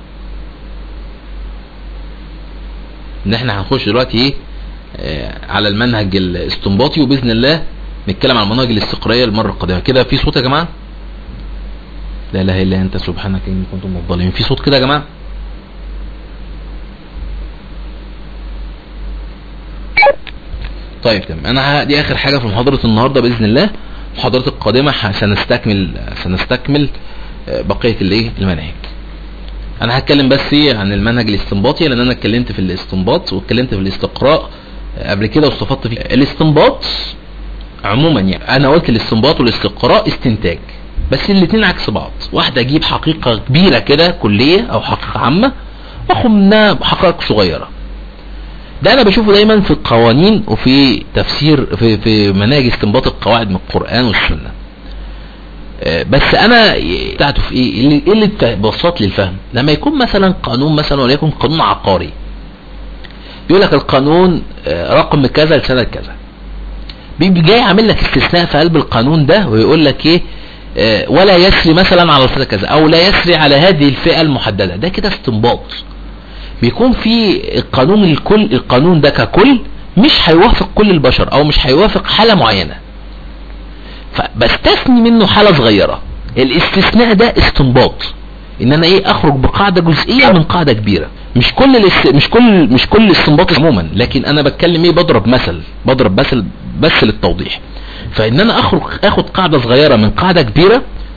ان احنا هنخش دلوقتي ايه آه على المنهج الاستنباطي وباذن الله نتكلم عن المناهج الاستقرائيه المره القادمه كده في صوت يا جماعه لا اله الا انت سبحانك اني كنت من الظالمين في صوت كده يا جماعه طيب تمام انا دي اخر حاجه في محاضره النهارده باذن الله المحاضرات القادمه سنستكمل سنستكمل بقيه الايه المناهج انا هتكلم بس عن المنهج الاستنباطي لان انا اتكلمت في الاستنباط واتكلمت في الاستقراء قبل كده واستفدت فيه الاستنباط عموما يعني انا قلت الاستنباط والاستقراء استنتاج بس الاثنين عكس بعض واحده اجيب حقيقه كبيره كده كليه او حقيقه عامه واخد منها حقائق صغيره ده انا بشوفه دايما في القوانين وفي تفسير في في مناهج استنباط القواعد من القران والسنه بس انا بتاعته في ايه اللي, اللي بسط لي الفهم لما يكون مثلا قانون مثلا وليكن قانون عقاري بيقول لك القانون رقم كذا لسنة كذا بيجي جاي عامل لك استثناء في قلب القانون ده ويقول لك ايه ولا يسري مثلا على الفئة كذا او لا يسري على هذه الفئة المحددة ده كده استنباط بيكون في القانون الكل القانون ده ككل مش هيوافق كل البشر او مش هيوافق حالة معينة فبستثني منه حالة صغيرة الاستثناء ده استنباط ان انا ايه اخرج بقاعدة جزئية من قاعدة كبيرة مش كل الاست... مش كل مش كل الاستنباط عموما لكن انا بتكلم ايه بضرب مثل بضرب مثل بس للتوضيح فان انا اخرج اخد قاعدة صغيرة من قاعدة كبيرة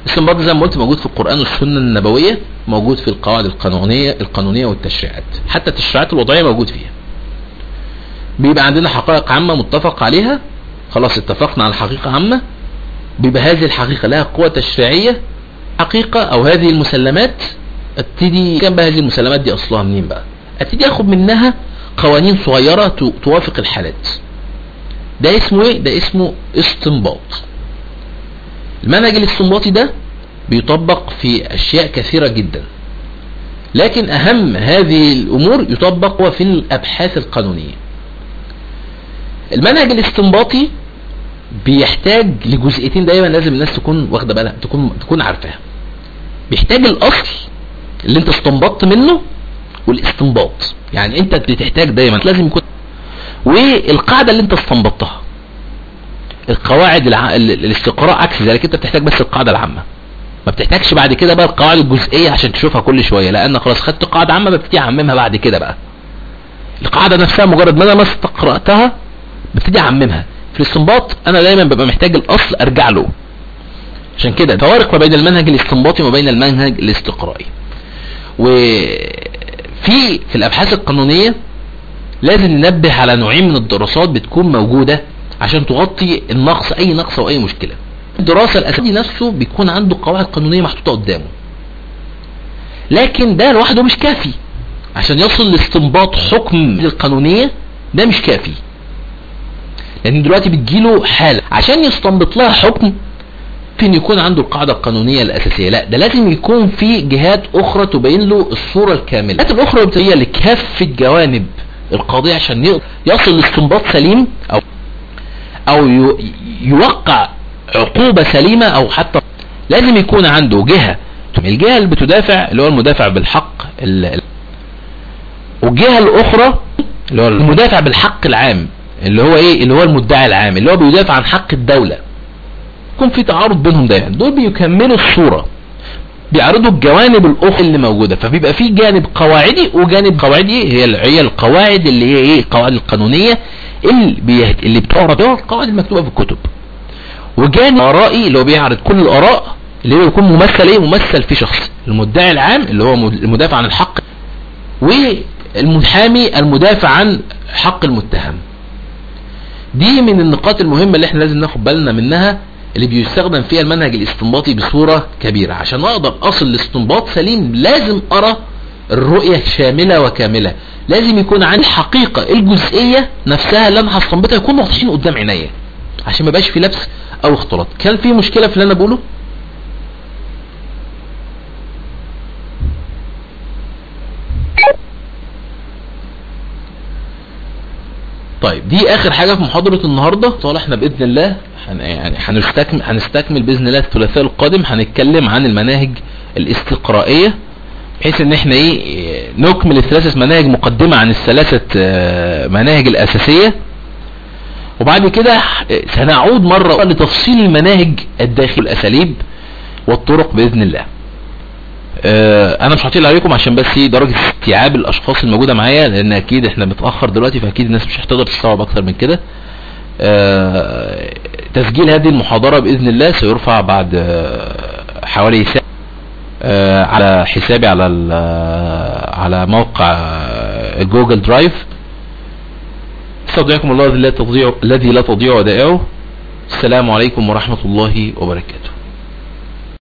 الاستنباط زي ما قلت موجود في القرآن والسنة النبوية موجود في القواعد القانونية القانونية والتشريعات حتى التشريعات الوضعية موجود فيها بيبقى عندنا حقائق عامة متفق عليها خلاص اتفقنا على حقيقة عامة بيبقى هذه الحقيقة لها قوة تشريعية حقيقة او هذه المسلمات ابتدي كان بقى هذه المسلمات دي اصلها منين بقى ابتدي اخد منها قوانين صغيرة تو- توافق الحالات ده اسمه ايه ده اسمه استنباط المنهج الاستنباطي ده بيطبق في اشياء كثيرة جدا لكن اهم هذه الامور يطبق هو في الابحاث القانونية المنهج الاستنباطي بيحتاج لجزئيتين دايما لازم الناس تكون واخده بالها تكون تكون عارفاها بيحتاج الاصل اللي انت استنبطت منه والاستنباط يعني انت بتحتاج دايما لازم يكون والقاعده اللي انت استنبطتها القواعد الع... ال- الاستقراء عكس ذلك انت بتحتاج بس القاعده العامه ما بتحتاجش بعد كده بقى القواعد الجزئيه عشان تشوفها كل شويه لان خلاص خدت قاعده عامه ببتدي اعممها بعد كده بقى القاعده نفسها مجرد ما انا ما استقراتها ببتدي اعممها في الاستنباط انا دايما ببقى محتاج الاصل ارجع له عشان كده فوارق ما بين المنهج الاستنباطي وما بين المنهج الاستقرائي وفي في الابحاث القانونيه لازم ننبه على نوعين من الدراسات بتكون موجوده عشان تغطي النقص اي نقص او اي مشكله الدراسه الاساسيه نفسه بيكون عنده قواعد قانونيه محطوطه قدامه لكن ده لوحده مش كافي عشان يصل لاستنباط حكم القانونيه ده مش كافي لان دلوقتي بتجيله حالة عشان يستنبط لها حكم ممكن يكون عنده القاعدة القانونية الأساسية لا ده لازم يكون في جهات أخرى تبين له الصورة الكاملة الجهات الأخرى هي لكافة جوانب القضية عشان ي- يصل لاستنباط سليم أو أو ي- يوقع عقوبة سليمة أو حتى لازم يكون عنده جهة الجهة اللي بتدافع اللي هو المدافع بالحق ال- والجهة الأخرى اللي هو المدافع بالحق العام اللي هو ايه اللي هو المدعي العام اللي هو بيدافع عن حق الدولة يكون في تعارض بينهم دايما دول بيكملوا الصورة بيعرضوا الجوانب الاخرى اللي موجودة فبيبقى في جانب قواعدي وجانب قواعدي هي هي القواعد اللي هي ايه القواعد القانونية اللي بيهت... اللي بتعرض هي القواعد المكتوبة في الكتب وجانب ارائي اللي هو بيعرض كل الاراء اللي هو يكون ممثل ايه ممثل في شخص المدعي العام اللي هو مد- المدافع عن الحق والمحامي المدافع عن حق المتهم دي من النقاط المهمة اللي احنا لازم ناخد بالنا منها اللي بيستخدم فيها المنهج الاستنباطي بصورة كبيرة عشان اقدر اصل لاستنباط سليم لازم ارى الرؤية شاملة وكاملة لازم يكون عندي الحقيقة الجزئية نفسها اللي انا هستنبطها يكون واضحين قدام عينيا عشان ما يبقاش في لبس او اختلاط كان في مشكلة في اللي انا بقوله طيب دي اخر حاجة في محاضرة النهاردة طال احنا باذن الله هن يعني هنستكمل هنستكمل باذن الله الثلاثاء القادم هنتكلم عن المناهج الاستقرائية بحيث ان احنا ايه نكمل الثلاثة مناهج مقدمة عن الثلاثة آه، مناهج الاساسية وبعد كده سنعود مرة لتفصيل المناهج الداخل الاساليب والطرق باذن الله آه، انا مش هطيل عليكم عشان بس ايه درجة استيعاب الاشخاص الموجودة معايا لان اكيد احنا متأخر دلوقتي فاكيد الناس مش هتقدر تستوعب اكتر من كده آه، تسجيل هذه المحاضرة باذن الله سيرفع بعد آه، حوالي ساعة آه، على حسابي على ال- آه، على موقع آه، جوجل درايف استودعكم الله الذي لا تضيع الذي لا تضيع ودائعه السلام عليكم ورحمة الله وبركاته